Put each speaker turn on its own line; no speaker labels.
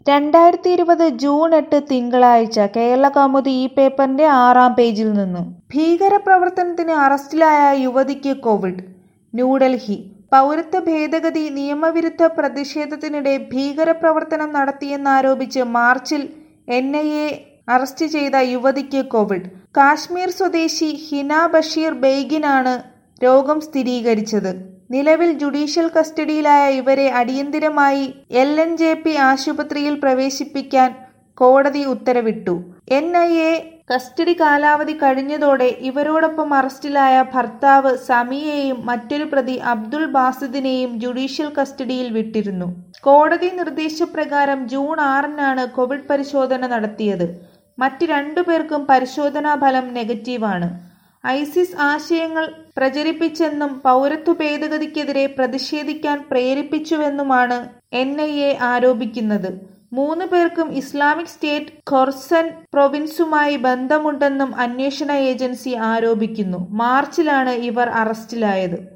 രണ്ടായിരത്തി ഇരുപത് ജൂൺ എട്ട് തിങ്കളാഴ്ച കേരളകൗമുദി ഈ പേപ്പറിന്റെ ആറാം പേജിൽ നിന്നും ഭീകരപ്രവർത്തനത്തിന് അറസ്റ്റിലായ യുവതിക്ക് കോവിഡ് ന്യൂഡൽഹി പൗരത്വ ഭേദഗതി നിയമവിരുദ്ധ പ്രതിഷേധത്തിനിടെ ഭീകരപ്രവർത്തനം നടത്തിയെന്നാരോപിച്ച് മാർച്ചിൽ എൻ ഐ എ അറസ്റ്റ് ചെയ്ത യുവതിക്ക് കോവിഡ് കാശ്മീർ സ്വദേശി ഹിന ബഷീർ ബെയ്ഗിനാണ് രോഗം സ്ഥിരീകരിച്ചത് നിലവിൽ ജുഡീഷ്യൽ കസ്റ്റഡിയിലായ ഇവരെ അടിയന്തിരമായി എൽ എൻ ജെ പി ആശുപത്രിയിൽ പ്രവേശിപ്പിക്കാൻ കോടതി ഉത്തരവിട്ടു എൻ ഐ എ കസ്റ്റഡി കാലാവധി കഴിഞ്ഞതോടെ ഇവരോടൊപ്പം അറസ്റ്റിലായ ഭർത്താവ് സമീയെയും മറ്റൊരു പ്രതി അബ്ദുൾ ബാസിദിനെയും ജുഡീഷ്യൽ കസ്റ്റഡിയിൽ വിട്ടിരുന്നു കോടതി നിർദ്ദേശപ്രകാരം ജൂൺ ആറിനാണ് കോവിഡ് പരിശോധന നടത്തിയത് മറ്റ് രണ്ടുപേർക്കും പരിശോധനാ ഫലം നെഗറ്റീവാണ് ഐസിസ് ആശയങ്ങൾ പ്രചരിപ്പിച്ചെന്നും പൗരത്വ ഭേദഗതിക്കെതിരെ പ്രതിഷേധിക്കാൻ പ്രേരിപ്പിച്ചുവെന്നുമാണ് എൻ ഐ എ ആരോപിക്കുന്നത് മൂന്ന് പേർക്കും ഇസ്ലാമിക് സ്റ്റേറ്റ് ഖൊർസൻ പ്രൊവിൻസുമായി ബന്ധമുണ്ടെന്നും അന്വേഷണ ഏജൻസി ആരോപിക്കുന്നു മാർച്ചിലാണ് ഇവർ അറസ്റ്റിലായത്